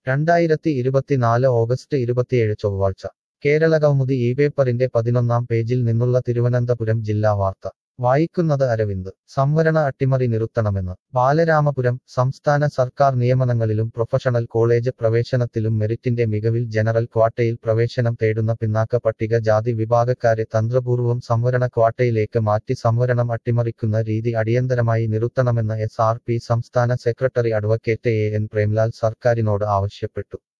രണ്ടായിരത്തി ഇരുപത്തിനാല് ഓഗസ്റ്റ് ഇരുപത്തിയേഴ് ചൊവ്വാഴ്ച കേരളകൗമുദി ഈ പേപ്പറിന്റെ പതിനൊന്നാം പേജിൽ നിന്നുള്ള തിരുവനന്തപുരം ജില്ലാ വാർത്ത വായിക്കുന്നത് അരവിന്ദ് സംവരണ അട്ടിമറി നിർത്തണമെന്ന് ബാലരാമപുരം സംസ്ഥാന സർക്കാർ നിയമനങ്ങളിലും പ്രൊഫഷണൽ കോളേജ് പ്രവേശനത്തിലും മെറിറ്റിന്റെ മികവിൽ ജനറൽ ക്വാട്ടയിൽ പ്രവേശനം തേടുന്ന പിന്നാക്ക പട്ടിക ജാതി വിഭാഗക്കാരെ തന്ത്രപൂർവ്വം സംവരണ ക്വാട്ടയിലേക്ക് മാറ്റി സംവരണം അട്ടിമറിക്കുന്ന രീതി അടിയന്തരമായി നിർത്തണമെന്ന് എസ് ആർ പി സംസ്ഥാന secretary advocate A N Premlal സർക്കാരിനോട് ആവശ്യപ്പെട്ടു